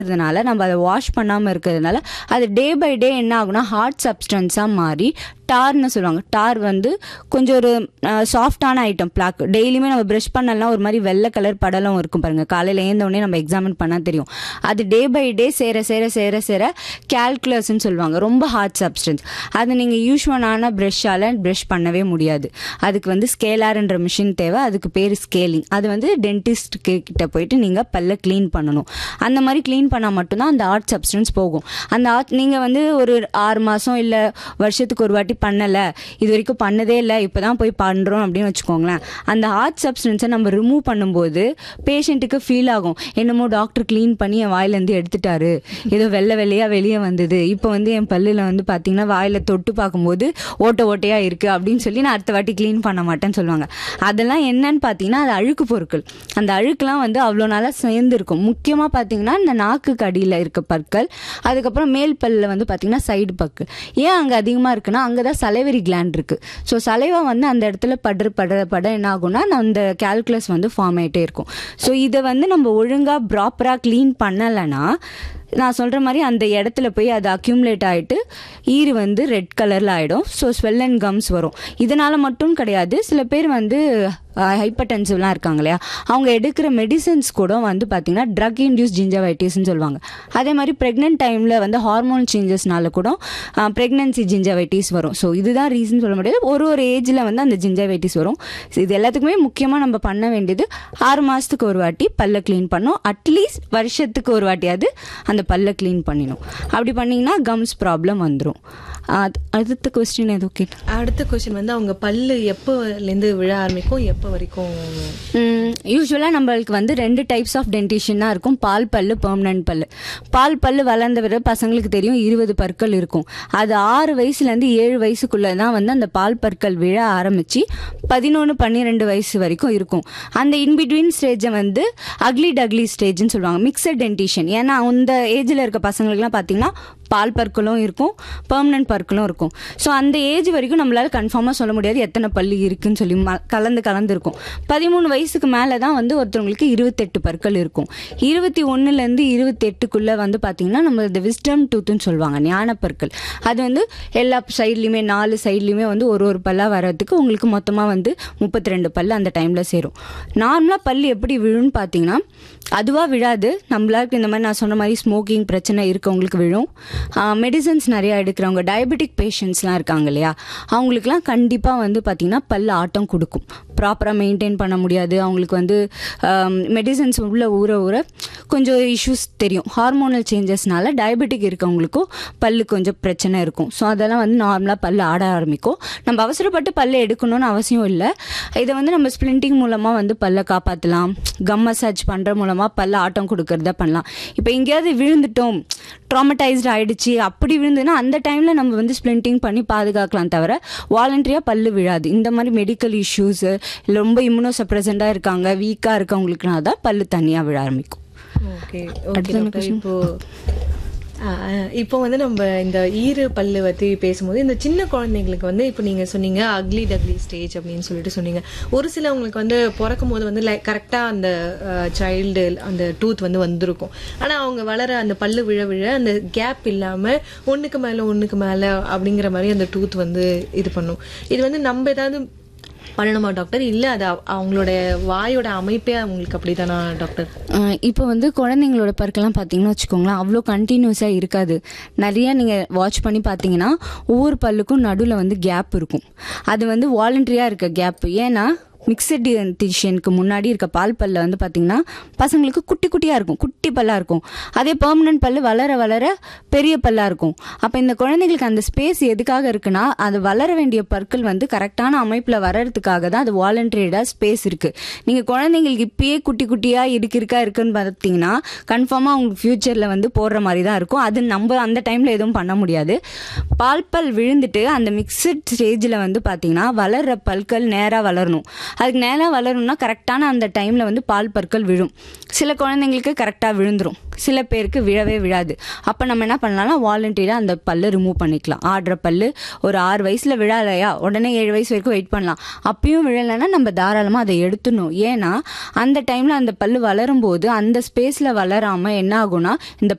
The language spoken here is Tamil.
இருக்கிறதுனால நம்ம அதை வாஷ் பண்ணாமல் இருக்கிறதுனால அது டே பை டே என்ன ஆகும்னா ஹார்ட் சப்ஸ்டன்ஸாக மாறி டார்னு சொல்லுவாங்க டார் வந்து கொஞ்சம் ஒரு சாஃப்டான ஐட்டம் பிளாக் டெய்லியுமே நம்ம ப்ரஷ் பண்ணலாம் ஒரு மாதிரி வெள்ளை கலர் படலம் இருக்கும் பாருங்க காலையில் ஏந்த உடனே நம்ம எக்ஸாமின் பண்ணால் தெரியும் அது டே பை டே சேர சேர சேர சேர கேல்குலஸ்ன்னு சொல்லுவாங்க ரொம்ப ஹார்ட் சப்ஸ்டன்ஸ் அது நீங்கள் யூஸ்வலான ப்ரஷ்ஷால் ப்ரஷ் பண்ணவே முடியாது அதுக்கு வந்து ஸ்கேலார்ன்ற மிஷின் தேவை அதுக்கு பேர் ஸ்கேலிங் அது வந்து டென்டிஸ்ட் கிட்ட போயிட்டு நீங்கள் பல்ல க்ளீன் பண்ணணும் அந்த மாதிரி க்ளீன் பண்ணால் மட்டும்தான் அந்த ஆர்ட் சப்ஸ்டன்ஸ் போகும் அந்த ஆர்ட் நீங்கள் வந்து ஒரு ஆறு மாதம் இல்லை வருஷத்துக்கு ஒரு வாட்டி பண்ணலை இது வரைக்கும் பண்ணதே இல்லை இப்போ தான் போய் பண்ணுறோம் அப்படின்னு வச்சுக்கோங்களேன் அந்த ஆர்ட் சப்ஸ்டன்ஸை நம்ம ரிமூவ் பண்ணும்போது பேஷண்ட்டுக்கு ஃபீல் ஆகும் என்னமோ டாக்டர் க்ளீன் பண்ணி என் வாயிலேருந்து எடுத்துட்டாரு ஏதோ வெள்ளை வெள்ளையாக வெளியே வந்தது இப்போ வந்து என் பல்லில் வந்து பார்த்தீங்கன்னா வாயில் தொட்டு பார்க்கும்போது ஓட்ட ஓட்டையாக இருக்குது அப்படின்னு சொல்லி நான் அடுத்த வாட்டி க்ளீன் பண்ண மாட்டேன்னு சொல்லுவாங்க அதெல்லாம் என்னன்னு பார்த்தீங்கன்னா அது அழுக்கு பொருட்கள் அந்த அழுக்குலாம் வந்து அவ்வளோ நாளாக சேர்ந்து இருக்கும் முக்கியமாக பார்த்தீங்கன்னா இந்த நாக்குக்கு அடியில் இருக்க பற்கள் அதுக்கப்புறம் மேல் பல்லில் வந்து பார்த்தீங்கன்னா சைடு பக்கு ஏன் அங்கே அதிகமாக இருக்குன்னா அங்கே தான் சலைவரி கிளாண்ட் இருக்குது ஸோ சலைவா வந்து அந்த இடத்துல படுற படுற பட என்ன ஆகும்னா அந்த கால்குலஸ் வந்து ஃபார்ம் ஆகிட்டே இருக்கும் ஸோ இதை வந்து நம்ம ஒழுங்காக ப்ராப்பராக க்ளீன் பண்ணலைன்னா நான் சொல்கிற மாதிரி அந்த இடத்துல போய் அது அக்யூமுலேட் ஆகிட்டு ஈறு வந்து ரெட் கலரில் ஆகிடும் ஸோ ஸ்வெல் அண்ட் கம்ஸ் வரும் இதனால் மட்டும் கிடையாது சில பேர் வந்து ஹைப்பர்டென்சிவ்லாம் இருக்காங்க இல்லையா அவங்க எடுக்கிற மெடிசன்ஸ் கூட வந்து பார்த்திங்கன்னா ட்ரக் இன்டியூஸ் ஜிஞ்சவைட்டிஸ்னு சொல்லுவாங்க அதே மாதிரி ப்ரெக்னென்ட் டைமில் வந்து ஹார்மோன் சேஞ்சஸ்னால கூட ப்ரெக்னன்சி ஜிஞ்சவைட்டிஸ் வரும் ஸோ இதுதான் ரீசன் சொல்ல முடியாது ஒரு ஒரு ஏஜில் வந்து அந்த ஜிஞ்சவைட்டிஸ் வரும் So இது எல்லாத்துக்குமே முக்கியமாக நம்ம பண்ண வேண்டியது ஆறு மாதத்துக்கு ஒரு வாட்டி பல்ல க்ளீன் பண்ணோம் அட்லீஸ்ட் வருஷத்துக்கு ஒரு வாட்டியாவது அந்த பல்ல க்ளீன் பண்ணிடணும் அப்படி பண்ணிங்கன்னா கம்ஸ் ப்ராப்ளம் வந்துடும் அடுத்த கொஸ்டின் எதுவும் கேட்டு அடுத்த கொஸ்டின் வந்து அவங்க பல்லு எப்போலேருந்து விழ ஆரம்பிக்கும் எப்போ வரைக்கும் யூஸ்வலாக நம்மளுக்கு வந்து ரெண்டு டைப்ஸ் ஆஃப் டென்டிஷன் தான் இருக்கும் பால் பல்லு பெர்மனன்ட் பல்லு பால் பல்லு வளர்ந்த பிறகு பசங்களுக்கு தெரியும் இருபது பற்கள் இருக்கும் அது ஆறு வயசுலேருந்து ஏழு வயசுக்குள்ளே தான் வந்து அந்த பால் பற்கள் விழ ஆரம்பித்து பதினொன்று பன்னிரெண்டு வயசு வரைக்கும் இருக்கும் அந்த இன்பிட்வீன் ஸ்டேஜை வந்து அக்லி டக்லி ஸ்டேஜ்னு சொல்லுவாங்க மிக்சட் டென்டிஷன் ஏன்னா அந்த ஏஜில் இருக்க பசங்களுக்குலாம் பார்த்தீங்கன்னா பால் பற்களும் இருக்கும் பெர்மனன்ட் பற்களும் இருக்கும் ஸோ அந்த ஏஜ் வரைக்கும் நம்மளால கன்ஃபார்மாக சொல்ல முடியாது எத்தனை பல்லு இருக்குன்னு சொல்லி ம கலந்து கலந்து இருக்கும் பதிமூணு வயசுக்கு மேலே தான் வந்து ஒருத்தவங்களுக்கு இருபத்தெட்டு பற்கள் இருக்கும் இருபத்தி ஒன்றுலேருந்து இருபத்தெட்டுக்குள்ளே வந்து பார்த்திங்கன்னா நம்ம இந்த விஸ்டம் டூத்துன்னு சொல்லுவாங்க ஞான பற்கள் அது வந்து எல்லா சைட்லேயுமே நாலு சைட்லேயுமே வந்து ஒரு ஒரு பல்லாக வர்றதுக்கு உங்களுக்கு மொத்தமாக வந்து முப்பத்தி ரெண்டு பல்லு அந்த டைமில் சேரும் நார்மலாக பல்லு எப்படி விழுன்னு பார்த்தீங்கன்னா அதுவாக விழாது நம்மளாக்கு இந்த மாதிரி நான் சொன்ன மாதிரி ஸ்மோக்கிங் பிரச்சனை இருக்கவங்களுக்கு விழும் மெடிசன்ஸ் நிறையா எடுக்கிறவங்க டயபெட்டிக் பேஷண்ட்ஸ்லாம் இருக்காங்க இல்லையா அவங்களுக்குலாம் கண்டிப்பாக வந்து பார்த்திங்கன்னா பல்லு ஆட்டம் கொடுக்கும் ப்ராப்பராக மெயின்டைன் பண்ண முடியாது அவங்களுக்கு வந்து மெடிசன்ஸ் உள்ள ஊற ஊற கொஞ்சம் இஷ்யூஸ் தெரியும் ஹார்மோனல் சேஞ்சஸ்னால டயபெட்டிக் இருக்கவங்களுக்கும் பல்லு கொஞ்சம் பிரச்சனை இருக்கும் ஸோ அதெல்லாம் வந்து நார்மலாக பல்லு ஆட ஆரம்பிக்கும் நம்ம அவசரப்பட்டு பல்ல எடுக்கணும்னு அவசியம் இல்லை இதை வந்து நம்ம ஸ்ப்ளிண்டிங் மூலமாக வந்து பல்ல காப்பாற்றலாம் கம் மசாஜ் பண்ணுற மூலமாக பல்ல ஆட்டம் கொடுக்கறத பண்ணலாம் இப்போ எங்கேயாவது விழுந்துட்டோம் ட்ராமடைஸ்டு ஆயிடுச்சு அப்படி விழுந்துன்னா அந்த டைமில் நம்ம வந்து ஸ்ப்ளிண்டிங் பண்ணி பாதுகாக்கலாம் தவிர வாலண்டரியாக பல்லு விழாது இந்த மாதிரி மெடிக்கல் இஷ்யூஸு இல்லை ரொம்ப இம்யூனோ சப்ரசண்டாக இருக்காங்க வீக்காக இருக்கவங்களுக்குனா தான் பல்லு தனியாக விழ ஆரம்பிக்கும் ஓகே ஓகே டாக்டர் இப்போ ஆ, ஆ, இப்போ வந்து நம்ம இந்த ஈறு பல்லு பற்றி பேசும்போது இந்த சின்ன குழந்தைங்களுக்கு வந்து இப்போ நீங்கள் சொன்னீங்க அக்லி டக்லி ஸ்டேஜ் அப்படின்னு சொல்லிட்டு சொன்னீங்க ஒரு சிலவங்களுக்கு வந்து பிறக்கும் போது வந்து லைக் கரெக்டாக அந்த சைல்டு அந்த டூத் வந்து வந்திருக்கும் ஆனால் அவங்க வளர அந்த பல்லு விழ விழ அந்த கேப் இல்லாமல் ஒன்றுக்கு மேலே ஒன்றுக்கு மேலே அப்படிங்கிற மாதிரி அந்த டூத் வந்து இது பண்ணும் இது வந்து நம்ம ஏதாவது பண்ணணுமா டாக்டர் இல்லை அது அவ- அவங்களோட வாயோட அமைப்பே அவங்களுக்கு அப்படிதானா டாக்டர் ஆஹ் இப்போ வந்து குழந்தைங்களோட பற்கெல்லாம் பார்த்தீங்கன்னா வச்சுக்கோங்களேன் அவ்வளோ கண்டினியூஸாக இருக்காது நிறைய நீங்கள் வாட்ச் பண்ணி பார்த்தீங்கன்னா ஒவ்வொரு பல்லுக்கும் நடுவில் வந்து கேப் இருக்கும் அது வந்து வாலண்டரியாக இருக்க கேப் ஏன்னா மிக்சட் டென்டிஷனுக்கு முன்னாடி இருக்க பால் பல்ல வந்து பார்த்தீங்கன்னா பசங்களுக்கு குட்டி குட்டியாக இருக்கும் குட்டி பல்லாக இருக்கும் அதே பெர்மனன்ட் பல்லு வளர வளர பெரிய பல்லாக இருக்கும் அப்போ இந்த குழந்தைங்களுக்கு அந்த ஸ்பேஸ் எதுக்காக இருக்குன்னா அது வளர வேண்டிய பற்கள் வந்து கரெக்டான அமைப்பில் வளர்றதுக்காக தான் அது வாலண்டரியாக ஸ்பேஸ் இருக்குது நீங்கள் குழந்தைங்களுக்கு இப்பயே குட்டி குட்டியாக இருக்கு இருக்கா இருக்குன்னு பார்த்தீங்கன்னா கன்ஃபார்மாக உங்களுக்கு ஃப்யூச்சரில் வந்து போடுற மாதிரி தான் இருக்கும் அது நம்ம அந்த டைமில் எதுவும் பண்ண முடியாது பால் பல் விழுந்துட்டு அந்த மிக்சட் ஸ்டேஜில் வந்து பார்த்தீங்கன்னா வளர்ற பல்கள் நேராக வளரணும் அதுக்கு நேரம் வளரணும்னா கரெக்டான அந்த டைமில் வந்து பால் பற்கள் விழும் சில குழந்தைங்களுக்கு கரெக்டாக விழுந்துரும் சில பேருக்கு விழவே விழாது அப்போ நம்ம என்ன பண்ணலாம்னா வாலண்டியராக அந்த பல்லை ரிமூவ் பண்ணிக்கலாம் ஆடுற பல்லு ஒரு ஆறு வயசில் விழலையா உடனே ஏழு வயசு வரைக்கும் வெயிட் பண்ணலாம் அப்பயும் விழலைன்னா நம்ம தாராளமாக அதை எடுத்துடணும் ஏன்னா அந்த டைமில் அந்த பல்லு வளரும் போது அந்த ஸ்பேஸில் வளராமல் என்ன ஆகும்னா இந்த